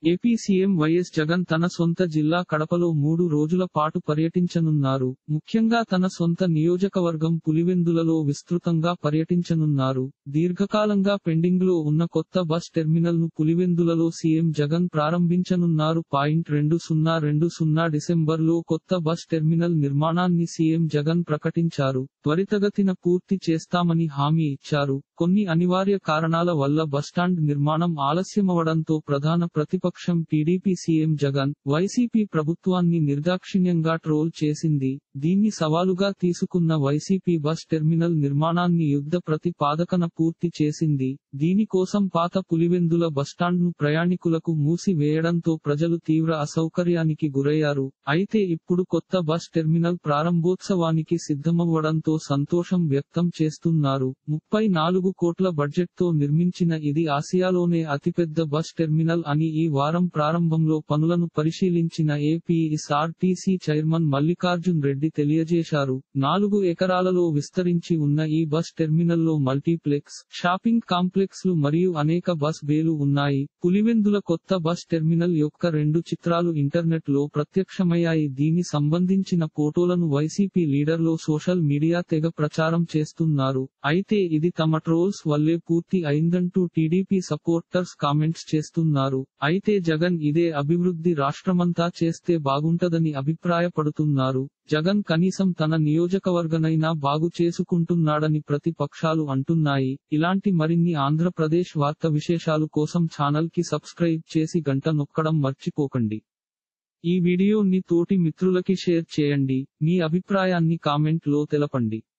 AP CM YS Jagan తన సొంత జిల్లా కడపలో మూడు రోజుల పాటు పర్యటించనున్నారు ముఖ్యంగా తన సొంత నియోజకవర్గం పులివెందులలో విస్తృతంగా పర్యటించనున్నారు దీర్ఘకాలంగా పెండింగ్ లో ఉన్న కొత్త బస్ టెర్మినల్ ను పులివెందులలో సీఎం జగన్ ప్రారంభించనున్నారు పాయింట్ రెండు సున్నా రెండు సున్నా డిసెంబర్ లో కొత్త బస్ టెర్మినల్ నిర్మాణాన్ని సీఎం జగన్ ప్రకటించారు త్వరితగతిన పూర్తి చేస్తామని హామీ ఇచ్చారు కొన్ని అనివార్య కారణాల వల్ల బస్టాండ్ నిర్మాణం ఆలస్యమవడంతో ప్రధాన ప్రతిపక్షం టీడీపీ సీఎం జగన్ వైసీపీ ప్రభుత్వాన్ని నిర్దాక్షిణ్యంగా ట్రోల్ చేసింది దీన్ని సవాలుగా తీసుకున్న వైసీపీ బస్ టెర్మినల్ నిర్మాణాన్ని యుద్ధ ప్రతిపాదకన పూర్తి చేసింది దీనికోసం పాత పులివెందుల బస్టాండ్ను ప్రయాణికులకు మూసి వేయడంతో ప్రజలు తీవ్ర అసౌకర్యానికి గురయ్యారు అయితే ఇప్పుడు కొత్త బస్ టెర్మినల్ ప్రారంభోత్సవానికి సిద్ధమవ్వడంతో సంతోషం వ్యక్తం చేస్తున్నారు ముప్పై నాలుగు కోట్ల బడ్జెట్తో నిర్మించిన ఇది ఆసియాలోనే అతిపెద్ద బస్ టెర్మినల్ అని ఈ వారం ప్రారంభంలో పనులను పరిశీలించిన ఏపీఎస్ఆర్టీసీ చైర్మన్ మల్లికార్జున్ రెడ్డి తెలియజేశారు నాలుగు ఎకరాలలో విస్తరించి ఉన్న ఈ బస్ టెర్మినల్లో మల్టీప్లెక్స్ షాపింగ్ కాంప్లెక్స్లు మరియు అనేక బస్ బేలు ఉన్నాయి పులివెందుల కొత్త బస్ టెర్మినల్ యొక్క రెండు చిత్రాలు ఇంటర్నెట్ లో ప్రత్యక్షమయ్యాయి దీని సంబంధించిన ఫోటోలను వైసీపీ లీడర్లో సోషల్ మీడియా తెగ ప్రచారం చేస్తున్నారు అయితే ఇది తమ ట్రోల్స్ వల్లే పూర్తి అయిందంటూ టీడీపీ సపోర్టర్స్ కామెంట్స్ చేస్తున్నారు అయితే జగన్ ఇదే అభివృద్ధి రాష్ట్రమంతా చేస్తే బాగుంటదని అభిప్రాయపడుతున్నారు జగన్ కనీసం తన నియోజకవర్గనైనా బాగు చేసుకుంటున్నాడని ప్రతిపక్షాలు అంటున్నాయి ఇలాంటి మరిన్ని ఆంధ్రప్రదేశ్ వార్త విశేషాలు కోసం ఛానల్ కి సబ్స్క్రైబ్ చేసి గంట నొక్కడం మర్చిపోకండి ఈ వీడియోని తోటి మిత్రులకి షేర్ చేయండి మీ అభిప్రాయాన్ని కామెంట్ లో తెలపండి